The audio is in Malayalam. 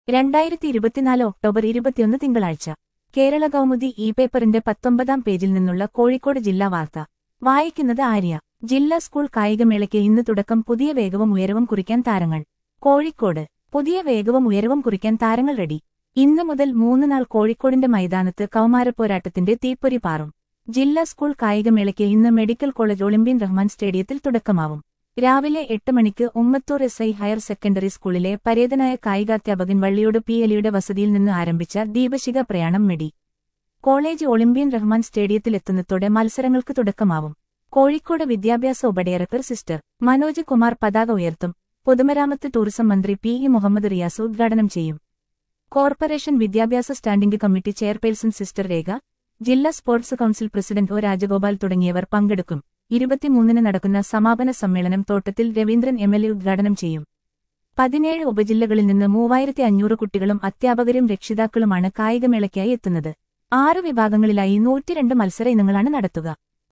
രണ്ടായിരത്തി ഇരുപത്തിനാല് ഒക്ടോബർ ഇരുപത്തിയൊന്ന് തിങ്കളാഴ്ച കേരള കൗമുദി ഇ പേപ്പറിന്റെ പത്തൊമ്പതാം പേജിൽ നിന്നുള്ള കോഴിക്കോട് ജില്ലാ വാർത്ത വായിക്കുന്നത് ആര്യ ജില്ലാ സ്കൂൾ കായികമേളയ്ക്ക് ഇന്ന് തുടക്കം പുതിയ വേഗവും ഉയരവും കുറിക്കാൻ താരങ്ങൾ കോഴിക്കോട് പുതിയ വേഗവും ഉയരവും കുറിക്കാൻ താരങ്ങൾ റെഡി ഇന്ന് മുതൽ മൂന്ന് നാൾ കോഴിക്കോടിന്റെ മൈതാനത്ത് കൗമാരപ്പോരാട്ടത്തിന്റെ തീപ്പൊരി പാറും ജില്ലാ സ്കൂൾ കായികമേളയ്ക്ക് ഇന്ന് മെഡിക്കൽ കോളേജ് ഒളിമ്പ്യൻ റഹ്മാൻ സ്റ്റേഡിയത്തിൽ തുടക്കമാവും രാവിലെ എട്ട് മണിക്ക് Ummathur S I higher secondary സ്കൂളിലെ പരേതനായ കായികാധ്യാപകൻ വള്ളിയോട് പി എലിയുടെ വസതിയിൽ നിന്ന് ആരംഭിച്ച ദീപശിഖ പ്രയാണം മെഡി കോളേജ് ഒളിമ്പ്യൻ റഹ്മാൻ സ്റ്റേഡിയത്തിലെത്തുന്നതോടെ മത്സരങ്ങൾക്ക് തുടക്കമാവും കോഴിക്കോട് വിദ്യാഭ്യാസ ഉപഡയറക്ടർ സിസ്റ്റർ മനോജ് കുമാർ പതാക ഉയർത്തും പൊതുമരാമത്ത് ടൂറിസം മന്ത്രി പി ഇ മുഹമ്മദ് റിയാസ് ഉദ്ഘാടനം ചെയ്യും കോർപ്പറേഷൻ വിദ്യാഭ്യാസ standing committee chairperson sister Rekha ജില്ലാ sports council president O Rajagopal തുടങ്ങിയവർ പങ്കെടുക്കും ഇരുപത്തിമൂന്നിന് നടക്കുന്ന സമാപന സമ്മേളനം തോട്ടത്തിൽ രവീന്ദ്രൻ എം എൽ എ ഉദ്ഘാടനം ചെയ്യും പതിനേഴ് ഉപജില്ലകളിൽ നിന്ന് മൂവായിരത്തി അഞ്ഞൂറ് കുട്ടികളും അധ്യാപകരും രക്ഷിതാക്കളുമാണ് കായികമേളയ്ക്കായി എത്തുന്നത് ആറ് വിഭാഗങ്ങളിലായി നൂറ്റിരണ്ട് മത്സര ഇനങ്ങളാണ് നടത്തുക